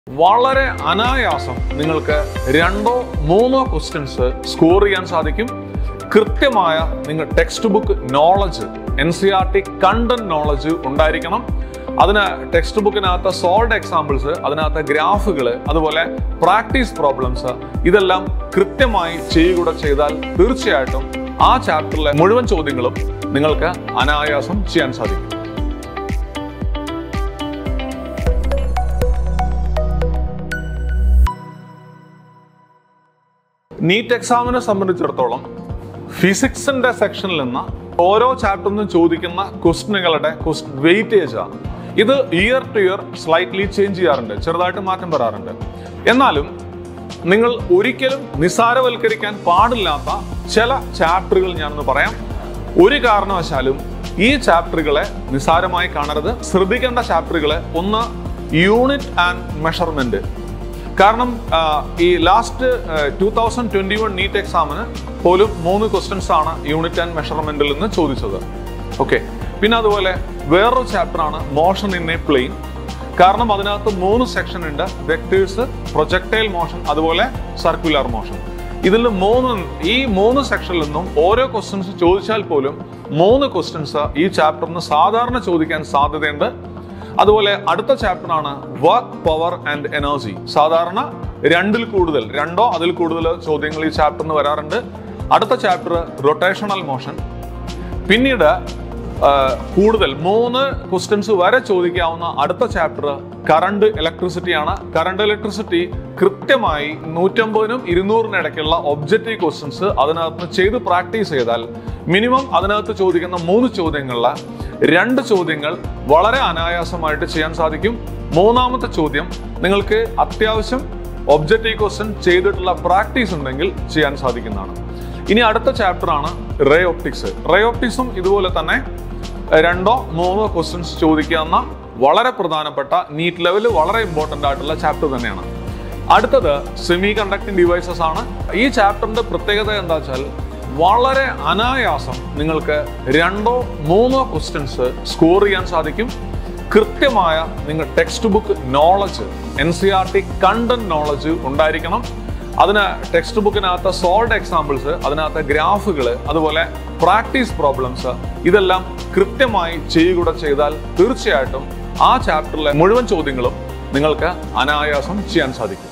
വളരെ അനായാസം നിങ്ങൾക്ക് രണ്ടോ മൂന്നോ ക്വസ്റ്റ്യൻസ് സ്കോർ ചെയ്യാൻ സാധിക്കും കൃത്യമായ നിങ്ങൾ text book knowledge N C R T content knowledge ഉണ്ടായിരിക്കണം അതിന് ടെക്സ്റ്റ് ബുക്കിനകത്ത് സോൾഡ് എക്സാമ്പിൾസ് അതിനകത്ത് ഗ്രാഫുകൾ അതുപോലെ പ്രാക്ടീസ് പ്രോബ്ലംസ് ഇതെല്ലാം കൃത്യമായി ചെയ്യുകൂടെ ചെയ്താൽ തീർച്ചയായിട്ടും ആ ചാപ്റ്ററിലെ മുഴുവൻ ചോദ്യങ്ങളും നിങ്ങൾക്ക് അനായാസം ചെയ്യാൻ സാധിക്കും നീറ്റ് എക്സാമിനെ സംബന്ധിച്ചിടത്തോളം ഫിസിക്സിന്റെ സെക്ഷനിൽ നിന്ന് ഓരോ ചാപ്റ്ററിൽ നിന്നും ചോദിക്കുന്ന ക്വസ്റ്റ്യനുകളുടെ വെയിറ്റേജ് ആണ് ഇത് year to year slightly change ചെയ്യാറുണ്ട് ചെറുതായിട്ട് മാറ്റം വരാറുണ്ട് എന്നാലും നിങ്ങൾ ഒരിക്കലും നിസാരവൽക്കരിക്കാൻ പാടില്ലാത്ത ചില ചാപ്റ്ററുകൾ ഞാനൊന്ന് പറയാം ഒരു കാരണവശാലും ഈ ചാപ്റ്ററുകളെ നിസാരമായി കാണരുത് ശ്രദ്ധിക്കേണ്ട ചാപ്റ്ററുകളെ ഒന്ന് യൂണിറ്റ് ആൻഡ് മെഷർമെന്റ് കാരണം ആ, ഈ last two thousand twenty one NEET എക്സാമിന് പോലും മൂന്ന് ക്വസ്റ്റ്യൻസ് ആണ് യൂണിറ്റ് ആൻഡ് മെഷർമെന്റിൽ നിന്ന് ചോദിച്ചത് ഓക്കെ പിന്നെ അതുപോലെ വേറൊരു ചാപ്റ്റർ ആണ് മോഷൻ ഇൻ എ പ്ലെയിൻ കാരണം അതിനകത്ത് മൂന്ന് സെക്ഷൻ ഉണ്ട് വെക്ടേഴ്സ് പ്രൊജക്ടൈൽ മോഷൻ അതുപോലെ സർക്കുലർ മോഷൻ ഇതിൽ മൂന്ന് ഈ മൂന്ന് സെക്ഷനിൽ നിന്നും ഓരോ ക്വസ്റ്റ്യൻസ് ചോദിച്ചാൽ പോലും മൂന്ന് ക്വസ്റ്റ്യൻസ് ഈ ചാപ്റ്ററിന് സാധാരണ ചോദിക്കാൻ സാധ്യതയുണ്ട് അതുപോലെ അടുത്ത ചാപ്റ്റർ ആണ് വർക്ക് പവർ ആൻഡ് എനർജി സാധാരണ രണ്ടിൽ കൂടുതൽ രണ്ടോ അതിൽ കൂടുതൽ ചോദ്യങ്ങൾ ഈ ചാപ്റ്ററിന് വരാറുണ്ട് അടുത്ത ചാപ്റ്റർ റൊട്ടേഷണൽ മോഷൻ പിന്നീട് ആ, കൂടുതൽ മൂന്ന് ക്വസ്റ്റ്യൻസ് വരെ ചോദിക്കാവുന്ന അടുത്ത ചാപ്റ്റർ കറണ്ട് ഇലക്ട്രിസിറ്റി ആണ് കറണ്ട് ഇലക്ട്രിസിറ്റി കൃത്യമായി നൂറ്റമ്പതിനും ഇരുന്നൂറിനും ഇടയ്ക്കുള്ള ഒബ്ജക്റ്റീവ് ക്വസ്റ്റ്യൻസ് അതിനകത്ത് ചെയ്ത് പ്രാക്ടീസ് ചെയ്താൽ മിനിമം അതിനകത്ത് ചോദിക്കുന്ന മൂന്ന് ചോദ്യങ്ങളിൽ രണ്ട് ചോദ്യങ്ങൾ വളരെ അനായാസമായിട്ട് ചെയ്യാൻ സാധിക്കും മൂന്നാമത്തെ ചോദ്യം നിങ്ങൾക്ക് അത്യാവശ്യം ഒബ്ജക്റ്റീവ് ക്വസ്റ്റ്യൻ ചെയ്തിട്ടുള്ള പ്രാക്ടീസ് ഉണ്ടെങ്കിൽ ചെയ്യാൻ സാധിക്കുന്നതാണ് ഇനി അടുത്ത ചാപ്റ്റർ ആണ് റേ ഒപ്റ്റിക്സ് റേ ഒപ്റ്റിക്സും ഇതുപോലെ തന്നെ രണ്ടോ മൂന്നോ ക്വസ്റ്റ്യൻസ് ചോദിക്കാവുന്ന വളരെ പ്രധാനപ്പെട്ട നീറ്റ് ലെവൽ വളരെ ഇമ്പോർട്ടൻ്റ് ആയിട്ടുള്ള ചാപ്റ്റർ തന്നെയാണ് അടുത്തത് സെമി കണ്ടക്ടിങ് ഡിവൈസസ് ആണ് ഈ ചാപ്റ്ററിന്റെ പ്രത്യേകത എന്താ വെച്ചാൽ വളരെ അനായാസം നിങ്ങൾക്ക് രണ്ടോ മൂന്നോ ക്വസ്റ്റ്യൻസ് സ്കോർ ചെയ്യാൻ സാധിക്കും കൃത്യമായ നിങ്ങൾ text book knowledge N C R T content knowledge ഉണ്ടായിരിക്കണം അതിന് ടെക്സ്റ്റ് ബുക്കിനകത്ത് സോൾഡ് എക്സാമ്പിൾസ് അതിനകത്ത് ഗ്രാഫുകൾ അതുപോലെ പ്രാക്ടീസ് പ്രോബ്ലംസ് ഇതെല്ലാം കൃത്യമായി ചെയ്യുകൂടെ ചെയ്താൽ തീർച്ചയായിട്ടും ആ ചാപ്റ്ററിലെ മുഴുവൻ ചോദ്യങ്ങളും നിങ്ങൾക്ക് അനായാസം ചെയ്യാൻ സാധിക്കും